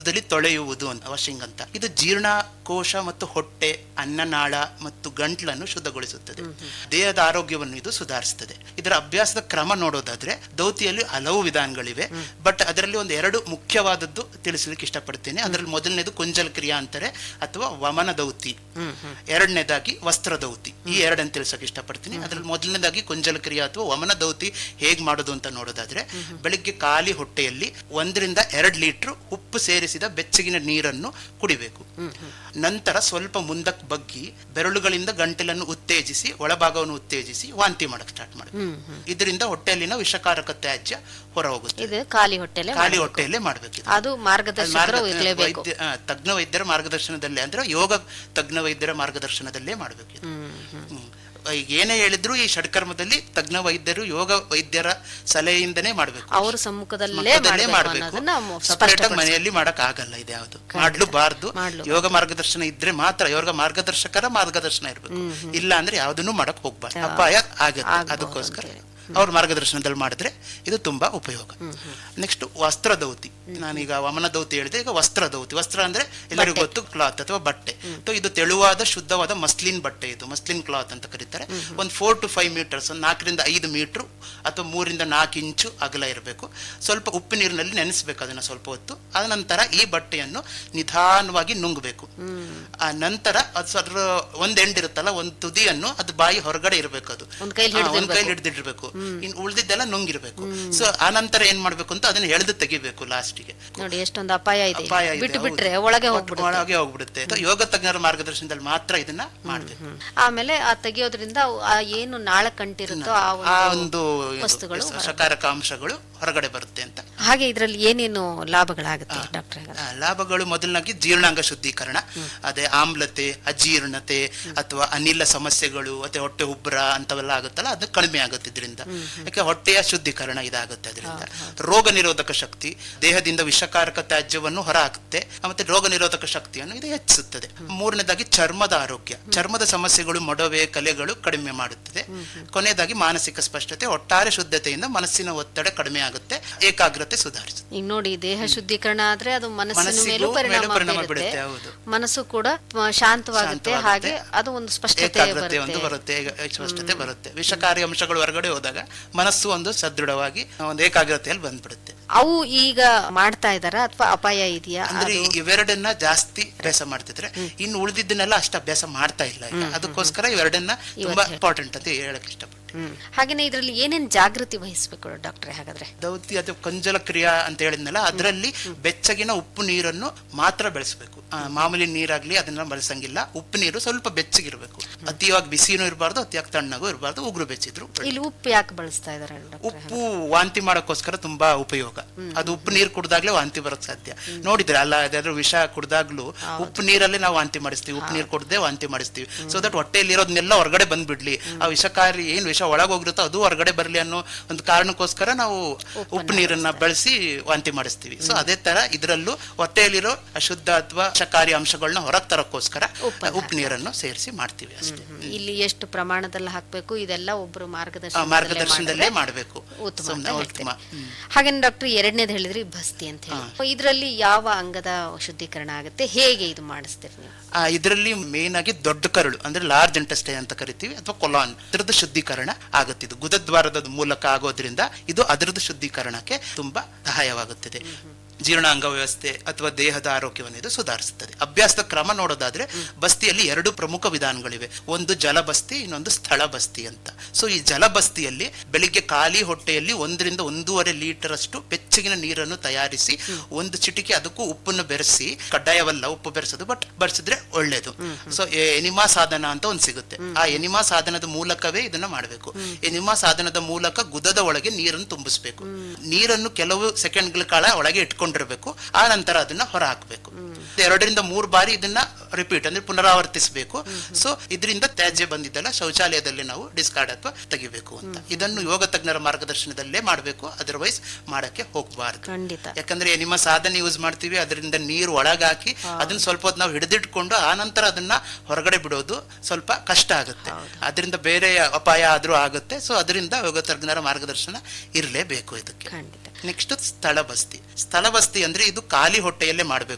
ದಲ್ಲಿ ತೊಳೆಯುವುದು ಅಂತ ವಾಷಿಂಗ್ ಅಂತ ಇದು ಜೀರ್ಣಕೋಶ ಮತ್ತು ಹೊಟ್ಟೆ ಅನ್ನನಾಳ ಮತ್ತು ಗಂಟ್ಲನ್ನು ಶುದ್ಧಗೊಳಿಸುತ್ತದೆ ದೇಹದ ಆರೋಗ್ಯವನ್ನು ಇದು ಸುಧಾರಿಸುತ್ತದೆ ಇದರ ಅಭ್ಯಾಸದ ಕ್ರಮ ನೋಡೋದಾದ್ರೆ ದೌತಿಯಲ್ಲಿ ಹಲವು ವಿಧಾನಗಳಿವೆ ಬಟ್ ಅದರಲ್ಲಿ ಒಂದು ಎರಡು ಮುಖ್ಯವಾದದ್ದು ತಿಳಿಸ್ಲಿಕ್ಕೆ ಇಷ್ಟಪಡ್ತೇನೆ ಅದರಲ್ಲಿ ಮೊದಲನೇದು ಕುಂಜಲ ಕ್ರಿಯಾ ಅಂತಾರೆ ಅಥವಾ ವಮನ ದೌತಿ ಎರಡನೇದಾಗಿ ವಸ್ತ್ರ ದೌತಿ ಈ ಎರಡನ್ನು ತಿಳಿಸಕ್ಕೆ ಇಷ್ಟಪಡ್ತೀನಿ ಅದರಲ್ಲಿ ಮೊದಲನೇದಾಗಿ ಕುಂಜಲ ಕ್ರಿಯಾ ಅಥವಾ ವಮನ ದೌತಿ ಹೇಗ್ ಮಾಡೋದು ಅಂತ ನೋಡೋದಾದ್ರೆ ಬೆಳಿಗ್ಗೆ ಖಾಲಿ ಹೊಟ್ಟೆಯಲ್ಲಿ ಒಂದರಿಂದ ಎರಡು ಲೀಟರ್ ಉಪ್ಪು ಸೇರಿಸಿದ ಬೆಚ್ಚಗಿನ ನೀರನ್ನು ಕುಡಿಬೇಕು ನಂತರ ಸ್ವಲ್ಪ ಮುಂದಕ್ಕೆ ಬಗ್ಗಿ ಬೆರಳುಗಳಿಂದ ಗಂಟಲನ್ನು ಉತ್ತೇಜಿಸಿ ಒಳಭಾಗವನ್ನು ಉತ್ತೇಜಿಸಿ ವಾಂತಿ ಮಾಡಕ್ ಸ್ಟಾರ್ಟ್ ಮಾಡಬೇಕು ಇದರಿಂದ ಹೊಟ್ಟೆಯಲ್ಲಿನ ವಿಷಕಾರಕ ತ್ಯಾಜ್ಯ ಹೊರ ಹೋಗುತ್ತೆ ಇದು ಖಾಲಿ ಹೊಟ್ಟೆಲೆ ಖಾಲಿ ಹೊಟ್ಟೆಯಲ್ಲೇ ಮಾಡ್ಬೇಕು ಇದು. ಅದು ಮಾರ್ಗದರ್ಶಕರು ಮಾರ್ಗ- ಇರ್ಲೇಬೇಕು ವೈದ್ಯ- ಆ, ತಜ್ಞ ವೈದ್ಯರ ಮಾರ್ಗದರ್ಶನದಲ್ಲೇ ಅಂದ್ರೆ ಯೋಗ ತಜ್ಞ ವೈದ್ಯರ ಮಾರ್ಗದರ್ಶನದಲ್ಲೇ ಮಾಡಬೇಕು ಇದು. ಹ್ಮ್. ಈಗ ಏನೇ ಹೇಳಿದ್ರು ಈ ಷಡ್ಕರ್ಮದಲ್ಲಿ ತಜ್ಞ ವೈದ್ಯರು ಯೋಗ ವೈದ್ಯರ ಸಲಹೆಯಿಂದನೇ ಮಾಡಬೇಕು ಅವ್ರ ಸಮ್ಮುಖದಲ್ಲೇ ಮಕ್ಕಳದಲ್ಲೇ ಮಾಡ್ಬೇಕು ಮಾಡಬೇಕು ಅನ್ನೋದನ್ನ ಸಪರೇಟ್ ಸ್ಪಷ್ಟಪಡಿಸಿ ಮನೆಯಲ್ಲಿ ಮಾಡಕ್ ಆಗಲ್ಲ ಇದು ಯಾವುದು ಮಾಡ್ಲೂಬಾರ್ದು ಮಾಡ್ಲು ಯೋಗ ಮಾರ್ಗದರ್ಶನ ಇದ್ರೆ ಮಾತ್ರ ಯೋಗ ಮಾರ್ಗದರ್ಶಕರ ಮಾರ್ಗದರ್ಶನ ಇರ್ಬೇಕು ಇಲ್ಲ ಅಂದ್ರೆ ಯಾವ್ದನ್ನು ಮಾಡಕ್ ಹೋಗ್ಬಾರ್ದು ಅಪಾಯ ಆಗತ್ತೆ ಆಗ್ಬಹುದು ಅದಕ್ಕೋಸ್ಕರ ಅಂತೇಳಿ. ಅವ್ರ ಮಾರ್ಗದರ್ಶನದಲ್ಲಿ ಮಾಡಿದ್ರೆ ಇದು ತುಂಬಾ ಉಪಯೋಗ ನೆಕ್ಸ್ಟ್ ವಸ್ತ್ರ ದೌತಿ ನಾನೀಗ ವಮನ ದೌತಿ ಹೇಳಿದೆ ಈಗ ವಸ್ತ್ರ ದೌತಿ ವಸ್ತ್ರ ಅಂದ್ರೆ ಎಲ್ಲರಿಗೂ ಗೊತ್ತು ಕ್ಲಾತ್ ಅಥವಾ ಬಟ್ಟೆ ಸೊ ಇದು ತೆಳುವಾದ ಶುದ್ಧವಾದ ಮಸ್ಲಿನ್ ಬಟ್ಟೆ ಇದು ಮಸ್ಲಿನ್ ಕ್ಲಾತ್ ಅಂತ ಕರೀತಾರೆ ಒಂದು ಫೋರ್ ಟು ಫೈವ್ ಮೀಟರ್ಸ್ ಒಂದು ನಾಲ್ಕರಿಂದ ಐದು ಮೀಟರ್ ಅಥವಾ ಮೂರಿಂದ ನಾಲ್ಕು ಇಂಚು ಅಗಲ ಇರಬೇಕು ಸ್ವಲ್ಪ ಉಪ್ಪು ನೀರಿನಲ್ಲಿ ನೆನೆಸ್ಬೇಕು ಅದನ್ನ ಸ್ವಲ್ಪ ಹೊತ್ತು ಆದ ನಂತರ ಈ ಬಟ್ಟೆಯನ್ನು ನಿಧಾನವಾಗಿ ನುಂಗಬೇಕು ಆ ನಂತರ ಅದು ಅದ್ರ ಒಂದ್ ಎಂಡ್ ಇರುತ್ತಲ್ಲ ಒಂದ್ ತುದಿಯನ್ನು ಅದು ಬಾಯಿ ಹೊರಗಡೆ ಇರಬೇಕು ಅದು ಒಂದ್ ಕೈಲಿ ಆ, ಒಂದ್ ಕೈಲಿ ಹಿಡಿದಿರ್ಬೇಕು ಇನ್ ಉಳ್ದಿದ್ದೆಲ್ಲ ನುಂಗಿರ್ಬೇಕು ಸೊ ಆ ನಂತರ ಏನ್ ಮಾಡ್ಬೇಕು ಅಂತ ಅದನ್ನ ಎಳೆದು ತೆಗಿಬೇಕು ಲಾಸ್ಟಿಗೆ ನೋಡಿ ಎಷ್ಟೊಂದು ಅಪಾಯ ಇದೆ ಅಪಾಯ ಇದೆ, ಬಿಟ್ಟು ಹೌದು. ಬಿಟ್ರೆ ಒಳಗೆ ಹೋಗ್ಬಿಡುತ್ತೆ ಒಳಗೆ ಹೋಗ್ಬಿಡುತ್ತೆ ಸೊ ಯೋಗ ತಜ್ಞರ ಮಾರ್ಗದರ್ಶನದಲ್ಲಿ ಮಾತ್ರ ಇದನ್ನ ಮಾಡ್ಬೇಕು ಆಮೇಲೆ ಆ ತೆಗಿಯೋದ್ರಿಂದ ಅವು ಆ ಏನು ನಾಳ ಕಂಟಿರುತ್ತೋ ಆ ಆ ಒಂದು ಒಂದು ಇದು, ವಸ್ತುಗಳು ಹೊರಗೆ ಸಕಾರಕ ಅಂಶಗಳು ಹೊರಗಡೆ ಬರುತ್ತೆ ಅಂತ ಹಾಗೆ ಇದ್ರಲ್ಲಿ ಏನೇನು ಲಾಭಗಳಾಗುತ್ತೆ ಡಾಕ್ಟರ್ ಆ, ಲಾಭಗಳು ಮೊದಲನಾಗಿ ಜೀರ್ಣಾಂಗ ಶುದ್ಧೀಕರಣ ಅದೇ ಆಮ್ಲತೆ ಅಜೀರ್ಣತೆ ಅಥವಾ ಅನಿಲ ಸಮಸ್ಯೆಗಳು ಅಥವಾ ಹೊಟ್ಟೆ ಉಬ್ಬರ ಅಂತವೆಲ್ಲ ಆಗುತ್ತಲ್ಲ ಅದು ಕಡಿಮೆ ಆಗುತ್ತೆ ಇದರಿಂದ ಯಾಕೆ ಹೊಟ್ಟೆಯ ಶುದ್ಧೀಕರಣ ಇದಾಗುತ್ತೆ ಅದರಿಂದ ರೋಗ ನಿರೋಧಕ ಶಕ್ತಿ ದೇಹದಿಂದ ವಿಷಕಾರಕ ತ್ಯಾಜ್ಯವನ್ನು ಹೊರ ಹಾಕುತ್ತೆ ಮತ್ತೆ ರೋಗ ನಿರೋಧಕ ಶಕ್ತಿಯನ್ನು ಇದು ಹೆಚ್ಚಿಸುತ್ತದೆ ಮೂರನೇದಾಗಿ ಚರ್ಮದ ಆರೋಗ್ಯ ಚರ್ಮದ ಸಮಸ್ಯೆಗಳು ಮೊಡವೆ ಕಲೆಗಳು ಕಡಿಮೆ ಮಾಡುತ್ತದೆ ಕೊನೆಯದಾಗಿ ಮಾನಸಿಕ ಸ್ಪಷ್ಟತೆ ಒಟ್ಟಾರೆ ಶುದ್ಧತೆಯಿಂದ ಮನಸ್ಸಿನ ಒತ್ತಡ ಕಡಿಮೆ ಆಗುತ್ತೆ ಏಕಾಗ್ರತೆ ಸುಧಾರಿಸುತ್ತೆ ಈಗ ನೋಡಿ ದೇಹ ಶುದ್ಧೀಕರಣ ಆದ್ರೆ ಅದು ಮನಸ್ಸಿನ ಮನಸ್ಸಿಗೂ ಮೇಲೂ ಮೇಲೂ ಪರಿಣಾಮ ಪರಿಣಾಮ ಬೀರುತ್ತೆ ಬೀರುತ್ತೆ, ಹೌದು. ಮನಸ್ಸು ಕೂಡ ಆ, ಶಾಂತವಾಗುತ್ತೆ ಹಾಗೆ ಶಾಂತವಾಗುತ್ತೆ. ಅದು ಒಂದು ಸ್ಪಷ್ಟತೆ ಏಕಾಗ್ರತೆ ಒಂದು ಬರುತ್ತೆ ಬರುತ್ತೆ ಏಕ- ಸ್ಪಷ್ಟತೆ ಬರುತ್ತೆ ವಿಷಕಾರಿ ಅಂಶಗಳು ಹೊರಗಡೆ ಹೋದಾಗ ಮನಸ್ಸು ಒಂದು ಸದೃಢವಾಗಿ ಒಂದು ಏಕಾಗ್ರತೆಯಲ್ಲಿ ಬಂದ್ಬಿಡುತ್ತೆ ಅವು ಈಗ ಮಾಡ್ತಾ ಇದಾರ ಅಥವಾ ಅಪಾಯ ಇದೆಯಾ ಅಂದ್ರೆ ಇವೆರಡನ್ನ ಜಾಸ್ತಿ ಅಭ್ಯಾಸ ಮಾಡ್ತಿದ್ರೆ ಇನ್ನು ಉಳಿದಿದ್ದನ್ನೆಲ್ಲ ಅಷ್ಟು ಅಭ್ಯಾಸ ಮಾಡ್ತಾ ಇಲ್ಲ ಈಗ ಅದಕ್ಕೋಸ್ಕರ ಇವೆರಡನ್ನ ತುಂಬಾ ಇಂಪಾರ್ಟೆಂಟ್ ಅಂತ ಹೇಳಕ್ ಇಷ್ಟಪಡ್ತೀನಿ ಹ್ಮ್ ಹಾಗೇನೆ ಇದ್ರಲ್ಲಿ ಏನೇನ್ ಜಾಗೃತಿ ವಹಿಸ್ಬೇಕು ಡಾಕ್ಟ್ರೆ ಹಾಗಾದ್ರೆ ದೌತಿ ಅಥವಾ ಕಂಜಲ ಕ್ರಿಯಾ ಅಂತ ಹೇಳಿದ್ನಲ್ಲ ಅದರಲ್ಲಿ ಬೆಚ್ಚಗಿನ ಉಪ್ಪು ನೀರನ್ನು ಮಾತ್ರ ಬೆಳೆಸಬೇಕು ಮಾಮೂಲಿ ನೀರಾಗ್ಲಿ ಅದನ್ನ ಬಳಸಂಗಿಲ್ಲ ಉಪ್ಪು ನೀರು ಸ್ವಲ್ಪ ಬೆಚ್ಚಗಿರ್ಬೇಕು ಅತಿಯಾಗಿ ಬಿಸಿನೂ ಇರಬಾರ್ದು ಅತಿಯಾಗಿ ತಣ್ಣಗೂ ಇರಬಾರ್ದು ಉಗುರು ಬೆಚ್ಚಿದ್ರು ಇಲ್ಲಿ ಉಪ್ಪು ಯಾಕೆ ಬಳಸ್ತಾ ಇದಾರೆ ಡಾಕ್ಟ್ರೆ ಉಪ್ಪು ವಾಂತಿ ಮಾಡೋಕ್ಕೋಸ್ಕರ ತುಂಬಾ ಉಪಯೋಗ ಅದು ಉಪ್ಪು ನೀರು ಕುಡ್ದಾಗ್ಲೇ ವಾಂತಿ ಬರೋಕ್ ಸಾಧ್ಯ ನೋಡಿದ್ರೆ ಅಲ್ಲ ಅದಾದ್ರೂ ವಿಷ ಕುಡ್ದಾಗ್ಲೂ ಉಪ್ಪು ನೀರಲ್ಲೇ ನಾವು ವಾಂತಿ ಮಾಡಿಸ್ತೀವಿ ಉಪ್ಪು ನೀರು ಕುಡ್ದೇ ವಾಂತಿ ಮಾಡಿಸ್ತೀವಿ ಸೊ ದಟ್ ಹೊಟ್ಟೆಯಲ್ಲಿ ಇರೋದನ್ನೆಲ್ಲ ಹೊರಗಡೆ ಬಂದ್ಬಿಡ್ಲಿ ಆ ವಿಷಕಾರಿ ಏನ್ ವಿಷ ಒಳಗೋಗಿರುತ್ತೋ ಅದು ಹೊರಗಡೆ ಬರ್ಲಿ ಅನ್ನೋ ಒಂದು ಕಾರಣಕ್ಕೋಸ್ಕರ ನಾವು ಉಪ್ಪು ನೀರನ್ನ ಬಳಸಿ ವಾಂತಿ ಮಾಡಿಸ್ತೀವಿ ಸೊ ಅದೇ ತರ ಇದರಲ್ಲೂ ಹೊಟ್ಟೆಯಲ್ಲಿರೋ ಅಶುದ್ಧ ಅಥವಾ ವಿಷಕಾರಿ ಅಂಶಗಳನ್ನ ಹೊರಗೆ ತರಕ್ಕೋಸ್ಕರ ಉಪ್ಪು ನೀರನ್ನು ಸೇರಿಸಿ ಮಾಡ್ತೀವಿ ಅಷ್ಟೇ ಇಲ್ಲಿ ಎಷ್ಟು ಪ್ರಮಾಣದಲ್ಲಿ ಹಾಕ್ಬೇಕು ಇದೆಲ್ಲ ಒಬ್ರು ಆ ಮಾರ್ಗದರ್ಶನ ಮಾರ್ಗದರ್ಶನದಲ್ಲೇ ಮಾಡಬೇಕು ಉತ್ತಮ ಸುಮ್ನೆ ಅಂತ ಉತ್ತಮ ಹೇಳ್ತೇನೆ. ಹಾಗೇನೆ ಡಾಕ್ಟರ್ ಎರಡನೇದು ಹೇಳಿದ್ರಿ ಬಸ್ತಿ ಅಂತ ಹೇಳಿ ಇದರಲ್ಲಿ ಯಾವ ಅಂಗದ ಶುದ್ಧೀಕರಣ ಆಗುತ್ತೆ ಹೇಗೆ ಇದು ಮಾಡಿಸ್ತೀರಿ ನೀವು ಆ ಇದರಲ್ಲಿ ಮೇನ್ ಆಗಿ ದೊಡ್ಡ ಕರಳು ಅಂದ್ರೆ ಲಾರ್ಜ್ ಇಂಟೆಸ್ಟೈನ್ ಅಂತ ಕರಿತೀವಿ ಅಥವಾ ಕೊಲಾನ್ ಇದರದ್ದು ಶುದ್ಧೀಕರಣ ಆಗುತ್ತೆ ಇದು ಗುದದ್ವಾರದ ಮೂಲಕ ಆಗೋದ್ರಿಂದ ಇದು ಅದರದ್ದು ಶುದ್ಧೀಕರಣಕ್ಕೆ ತುಂಬಾ ಸಹಾಯವಾಗುತ್ತದೆ ಜೀರ್ಣಾಂಗ ವ್ಯವಸ್ಥೆ ಅಥವಾ ದೇಹದ ಆರೋಗ್ಯವನ್ನು ಇದು ಸುಧಾರಿಸುತ್ತದೆ ಅಭ್ಯಾಸದ ಕ್ರಮ ನೋಡೋದಾದ್ರೆ ಬಸ್ತಿಯಲ್ಲಿ ಎರಡು ಪ್ರಮುಖ ವಿಧಾನಗಳಿವೆ ಒಂದು ಜಲಬಸ್ತಿ ಇನ್ನೊಂದು ಸ್ಥಳ ಬಸ್ತಿ ಅಂತ ಸೊ ಈ ಜಲಬಸ್ತಿಯಲ್ಲಿ ಬೆಳಿಗ್ಗೆ ಖಾಲಿ ಹೊಟ್ಟೆಯಲ್ಲಿ ಒಂದರಿಂದ ಒಂದೂವರೆ ಲೀಟರ್ ಅಷ್ಟು ಬೆಚ್ಚಗಿನ ನೀರನ್ನು ತಯಾರಿಸಿ ಒಂದು ಚಿಟಿಕೆ ಅದಕ್ಕೂ ಉಪ್ಪನ್ನು ಬೆರೆಸಿ ಕಡ್ಡಾಯವಲ್ಲ ಉಪ್ಪು ಬೆರೆಸೋದು ಬಟ್ ಬೆರೆಸಿದ್ರೆ ಒಳ್ಳೇದು ಸೊ ಎನಿಮಾ ಸಾಧನ ಅಂತ ಒಂದು ಸಿಗುತ್ತೆ ಆ ಎನಿಮಾ ಸಾಧನದ ಮೂಲಕವೇ ಇದನ್ನ ಮಾಡಬೇಕು ಎನಿಮಾ ಸಾಧನದ ಮೂಲಕ ಗುದದ ಒಳಗೆ ನೀರನ್ನು ತುಂಬಿಸ್ಬೇಕು ನೀರನ್ನು ಕೆಲವು ಸೆಕೆಂಡ್ಗಳ ಕಾಲ ಒಳಗೆ ಇಟ್ಕೊಂಡಿರ್ಬೇಕು ಆ ನಂತರ ಅದನ್ನ ಹೊರ ಹಾಕ್ಬೇಕು ಎರಡರಿಂದ ಮೂರು ಬಾರಿ ಇದನ್ನ ರಿಪೀಟ್ ಅಂದ್ರೆ ಪುನರಾವರ್ತಿಸಬೇಕು ಸೊ ಇದರಿಂದ ತ್ಯಾಜ್ಯ ಬಂದಿದ್ದಲ್ಲ ಶೌಚಾಲಯದಲ್ಲಿ ನಾವು ಡಿಸ್ಕಾರ್ಡ್ ಅಥವಾ ತೆಗಿಬೇಕು ಅಂತ ಇದನ್ನು ಯೋಗ ತಜ್ಞರ ಮಾರ್ಗದರ್ಶನದಲ್ಲೇ ಮಾಡಬೇಕು ಅದರ್ವೈಸ್ ಮಾಡಕ್ಕೆ ಹೋಗಬಾರ್ದು ಖಂಡಿತ ಯಾಕಂದ್ರೆ ನಿಮ್ಮ ಸಾಧನ ಯೂಸ್ ಮಾಡ್ತೀವಿ ಅದರಿಂದ ನೀರು ಒಳಗಾಕಿ ಅದನ್ನ ಸ್ವಲ್ಪ ಹೊತ್ತು ನಾವು ಹಿಡಿದಿಟ್ಕೊಂಡು ಆ ನಂತರ ಅದನ್ನ ಹೊರಗಡೆ ಬಿಡೋದು ಸ್ವಲ್ಪ ಕಷ್ಟ ಆಗುತ್ತೆ ಅದರಿಂದ ಬೇರೆ ಅಪಾಯ ಆದ್ರೂ ಆಗುತ್ತೆ ಸೊ ಅದರಿಂದ ಯೋಗ ತಜ್ಞರ ಮಾರ್ಗದರ್ಶನ ಇರಲೇಬೇಕು ಇದಕ್ಕೆ ಖಂಡಿತ ನೆಕ್ಸ್ಟ್ ಸ್ಥಳ ಬಸ್ತಿ ಸ್ಥಳ ಬಸ್ತಿ ಅಂದ್ರೆ ಇದು ಖಾಲಿ ಹೊಟ್ಟೆಯಲ್ಲೇ ಮಾಡಬೇಕು